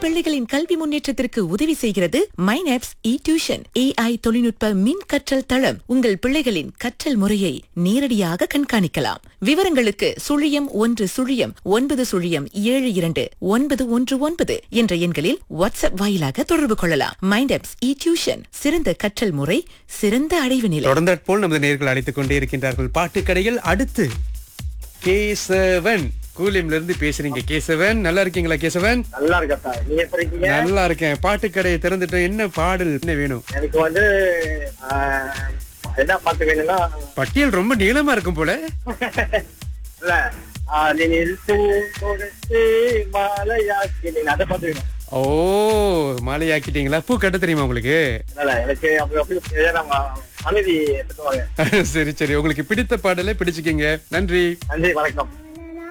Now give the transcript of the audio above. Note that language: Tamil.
பிள்ளைகளின் கல்வி முன்னேற்றத்திற்கு உதவி செய்கிறது மைனாப்ஸ் இ டியூஷன் ஏஐ தொழில்நுட்ப மின் கற்றல் தளம் உங்கள் பிள்ளைகளின் கற்றல் முறையை நேரடியாக கண்காணிக்கலாம் விவரங்களுக்கு சுழியம் ஒன்று சுழியம் ஒன்பது சுழியம் ஏழு இரண்டு ஒன்பது ஒன்று ஒன்பது என்ற எண்களில் வாட்ஸ்அப் வாயிலாக தொடர்பு கொள்ளலாம் மைண்டாப்ஸ் இ டியூஷன் சிறந்த கற்றல் முறை சிறந்த அடைவு நிலை தொடர்ந்தாற் போல் நமது நேர்கள் அழைத்துக் கொண்டே இருக்கின்றார்கள் பாட்டுக்கடையில் அடுத்து கேசவன் கூலியம்ல இருந்து பேசுறீங்க கேசவன் நல்லா இருக்கீங்களா கேசவன் நல்லா இருக்கா நீங்க எப்படி இருக்கீங்க நல்லா இருக்கேன் பாட்டுக்கடையை திறந்துட்டோம் என்ன பாடல் என்ன வேணும் எனக்கு வந்து ஆஹ், என்ன பாட்டு வேணும்னா பட்டியல் ரொம்ப நீளமா இருக்கும் போல இல்ல ஆனினில் பூ கொடுத்து மாலையாக்கி நீங்க அதை பாட்டு வேணும் ஓ மாலையாக்கிட்டீங்களா பூ கட்ட தெரியுமா உங்களுக்கு இல்ல எனக்கு அப்படி அப்படி நம்ம மனைவி எடுத்துவாங்க சரி சரி உங்களுக்கு பிடித்த பாடலை பிடிச்சுக்கீங்க நன்றி நன்றி வணக்கம்